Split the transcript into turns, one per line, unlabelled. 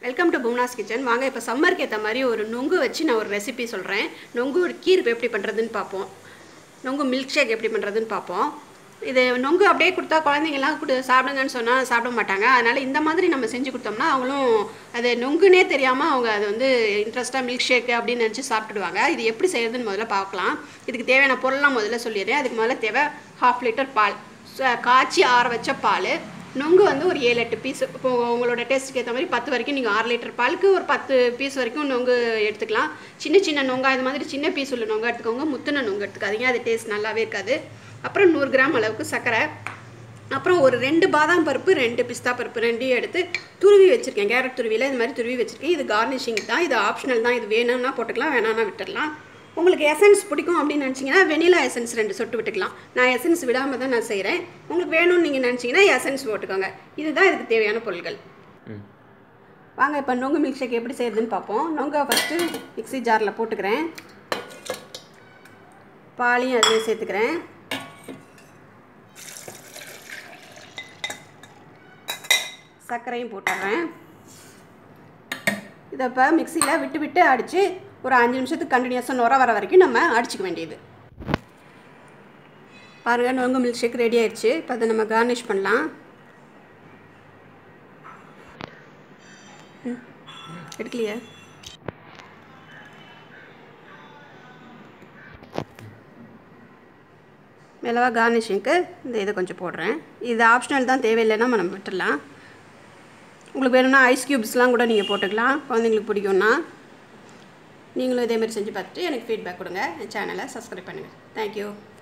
welcome to பும்னாஸ் kitchen வாங்க இப்போ சம்மருக்கு ஏற்ற மாதிரி ஒரு நொங்கு வச்சு நான் ஒரு ரெசிபி சொல்கிறேன் நொங்கு ஒரு கீர் எப்படி பண்ணுறதுன்னு பார்ப்போம் நொங்கு மில்க் ஷேக் எப்படி பண்ணுறதுன்னு பார்ப்போம் இது நொங்கு அப்படியே கொடுத்தா குழந்தைங்கலாம் கொடு சாப்பிடுங்கன்னு சொன்னால் சாப்பிட மாட்டாங்க அதனால் இந்த மாதிரி நம்ம செஞ்சு கொடுத்தோம்னா அவங்களும் அது நொங்குனே தெரியாமல் அவங்க அது வந்து இன்ட்ரெஸ்ட்டாக மில்க் ஷேக் அப்படின்னு நினச்சி சாப்பிட்டுடுவாங்க இது எப்படி செய்யறதுன்னு முதல்ல பார்க்கலாம் இதுக்கு தேவையான பொருள்லாம் முதல்ல சொல்லிடுறேன் அதுக்கு முதல்ல தேவை ஹாஃப் லிட்டர் பால் ச- காய்ச்சி ஆற வச்ச பால் நொங்கு வந்து ஒரு ஏழு எட்டு பீஸ் இப்போ உங்களோட டேஸ்ட்டுக்கு ஏற்ற மாதிரி பத்து வரைக்கும் நீங்கள் ஆறு லிட்டர் பாலுக்கு ஒரு பத்து பீஸ் வரைக்கும் நொங்கு எடுத்துக்கலாம் சின்ன சின்ன நொங்கா இது மாதிரி சின்ன பீஸ் உள்ள நொங்கு எடுத்துக்கோங்க முத்துன நொங்கு எடுத்துக்காதீங்க அது டேஸ்ட் நல்லாவே இருக்காது அப்புறம் நூறு கிராம் அளவுக்கு சர்க்கரை அப்புறம் ஒரு ரெண்டு பாதாம் பருப்பு ரெண்டு பிஸ்தா பருப்பு ரெண்டையும் எடுத்து துருவி வச்சுருக்கேன் கேரட் துருவியில் இது மாதிரி துருவி வச்சுருக்கேன் இது கார்னிஷிங் தான் இது ஆப்ஷனல் தான் இது வேணும்னா போட்டுக்கலாம் வேணாம்னா விட்டுடலாம் உங்களுக்கு எசன்ஸ் பிடிக்கும் அப்படின்னு நினச்சிங்கன்னா வெனிலா எசன்ஸ் ரெண்டு சொட்டு விட்டுக்கலாம் நான் எசன்ஸ் விடாமல் தான் நான் செய்கிறேன் உங்களுக்கு வேணும்னு நீங்கள் நினச்சிங்கன்னா எசன்ஸ் போட்டுக்கோங்க இதுதான் இதுக்கு தேவையான பொருட்கள் வாங்க இப்போ நொங்கு மில்க் ஷேக் எப்படி செய்யறதுன்னு பார்ப்போம் நொங்கை ஃபஸ்ட்டு மிக்ஸி ஜாரில் போட்டுக்கிறேன் பாலையும் அதிலே சேர்த்துக்கிறேன் சர்க்கரையும் போட்டுடுறேன் இதை இப்போ மிக்சியில் விட்டு விட்டு அடித்து ஒரு அஞ்சு நிமிஷத்துக்கு கண்டினியூஸாக நுர வர வரைக்கும் நம்ம அடிச்சுக்க வேண்டியது பாருங்கள் நொங்கு மில்க் ஷேக் ரெடி ஆயிடுச்சு இப்போ அதை நம்ம கார்னிஷ் பண்ணலாம் ம், எடுக்கலையே மெலவா கார்னிஷிங்க்கு இந்த இதை கொஞ்சம் போடுறேன் இது ஆப்ஷனல் தான் தேவையில்லைன்னா நம்ம விட்டுடலாம் உங்களுக்கு வேணும்னா ஐஸ் க்யூப்ஸ்லாம் கூட நீங்கள் போட்டுக்கலாம் குழந்தைங்களுக்கு பிடிக்கும்னா நீங்களும் இதேமாதிரி செஞ்சு பார்த்துட்டு எனக்கு ஃபீட்பேக் கொடுங்க என் சேனலை சப்ஸ்கிரைப் பண்ணுங்கள் தேங்க்யூ